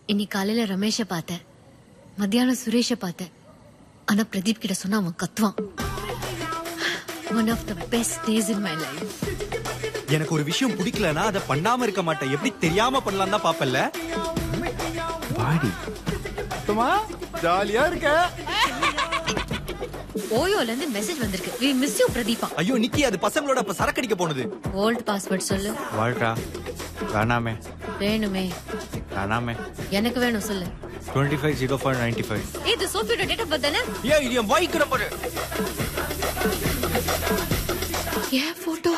இன்னைக்கு காலையில ரமேஷ பார்த்தேன் மத்தியானம் சுரேஷ பார்த்தேன் ஆனா பிரதீப் கிட்ட சொன்னா அவன் கத்துவான் one of the best days in my life எனக்கு ஒரு விஷயம் பிடிக்கலனா அதை பண்ணாம இருக்க மாட்டேன் எப்படி தெரியாம பண்ணலாம் தான் பாப்பல்ல பாடி ஜாலியா இருக்க ஓயோல இருந்து மெசேஜ் வந்திருக்கு வி மிஸ் யூ பிரதீபா ஐயோ நிக்கி அது பசங்களோட அப்ப சரக்கடிக்க போனது ஓல்ட் பாஸ்வேர்ட் சொல்லு வாழ்க்கா வேணாமே வேணுமே வேணாமே எனக்கு வேணும் சொல்லு twenty five zero five ninety five ஏய், இது சோஃபியோட டேட் ஆஃப் பர்த் தானே ஏன் இது என் வாய்க்கிற பாரு ஏன் போட்டோ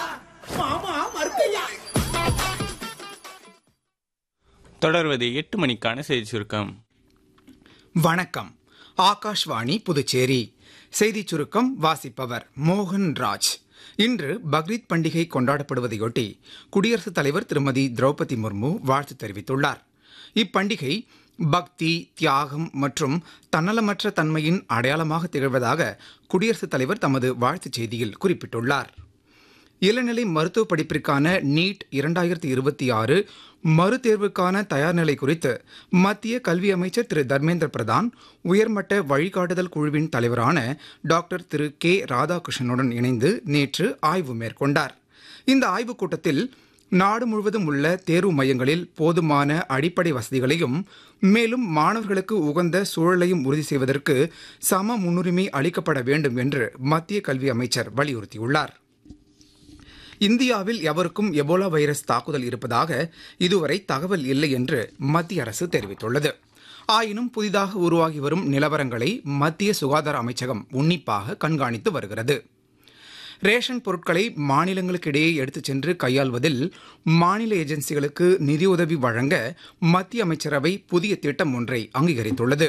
தொடர்வது எட்டு மணிக்கான செய்தி சுருக்கம் வணக்கம் ஆகாஷ்வாணி புதுச்சேரி செய்திச் சுருக்கம் வாசிப்பவர் மோகன் ராஜ் இன்று பக்ரீத் பண்டிகை கொண்டாடப்படுவதையொட்டி குடியரசுத் தலைவர் திருமதி திரௌபதி முர்மு வாழ்த்து தெரிவித்துள்ளார் இப்பண்டிகை பக்தி தியாகம் மற்றும் தன்னலமற்ற தன்மையின் அடையாளமாக திகழ்வதாக குடியரசுத் தலைவர் தமது வாழ்த்துச் செய்தியில் குறிப்பிட்டுள்ளார் இளநிலை மருத்துவ படிப்பிற்கான நீட் இரண்டாயிரத்தி இருபத்தி ஆறு மறுதேர்வுக்கான தயார் நிலை குறித்து மத்திய கல்வி அமைச்சர் திரு தர்மேந்திர பிரதான் உயர்மட்ட வழிகாட்டுதல் குழுவின் தலைவரான டாக்டர் திரு கே ராதாகிருஷ்ணனுடன் இணைந்து நேற்று ஆய்வு மேற்கொண்டார் இந்த ஆய்வுக் கூட்டத்தில் நாடு முழுவதும் உள்ள தேர்வு மையங்களில் போதுமான அடிப்படை வசதிகளையும் மேலும் மாணவர்களுக்கு உகந்த சூழலையும் உறுதி செய்வதற்கு சம முன்னுரிமை அளிக்கப்பட வேண்டும் என்று மத்திய கல்வி அமைச்சர் வலியுறுத்தியுள்ளார் இந்தியாவில் எவருக்கும் எபோலா வைரஸ் தாக்குதல் இருப்பதாக இதுவரை தகவல் இல்லை என்று மத்திய அரசு தெரிவித்துள்ளது ஆயினும் புதிதாக உருவாகி வரும் நிலவரங்களை மத்திய சுகாதார அமைச்சகம் உன்னிப்பாக கண்காணித்து வருகிறது ரேஷன் பொருட்களை மாநிலங்களுக்கு இடையே எடுத்துச் சென்று கையாள்வதில் மாநில ஏஜென்சிகளுக்கு நிதியுதவி வழங்க மத்திய அமைச்சரவை புதிய திட்டம் ஒன்றை அங்கீகரித்துள்ளது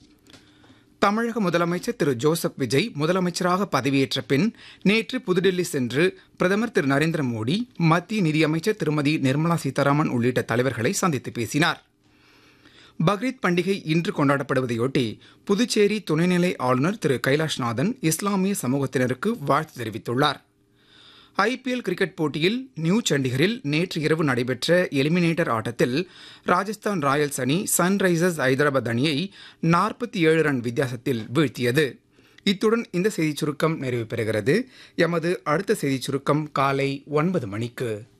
தமிழக முதலமைச்சர் திரு ஜோசப் விஜய் முதலமைச்சராக பதவியேற்ற பின் நேற்று புதுடில்லி சென்று பிரதமர் திரு நரேந்திர மோடி மத்திய நிதியமைச்சர் திருமதி நிர்மலா சீதாராமன் உள்ளிட்ட தலைவர்களை சந்தித்து பேசினார் பக்ரீத் பண்டிகை இன்று கொண்டாடப்படுவதையொட்டி புதுச்சேரி துணைநிலை ஆளுநர் திரு கைலாஷ்நாதன் இஸ்லாமிய சமூகத்தினருக்கு வாழ்த்து தெரிவித்துள்ளார் ஐபிஎல் கிரிக்கெட் போட்டியில் நியூ சண்டிகரில் நேற்று இரவு நடைபெற்ற எலிமினேட்டர் ஆட்டத்தில் ராஜஸ்தான் ராயல்ஸ் அணி சன்ரைசர்ஸ் ஐதராபாத் அணியை நாற்பத்தி ஏழு ரன் வித்தியாசத்தில் வீழ்த்தியது இத்துடன் இந்த செய்திச் சுருக்கம் நிறைவு பெறுகிறது எமது அடுத்த செய்திச் சுருக்கம் காலை ஒன்பது மணிக்கு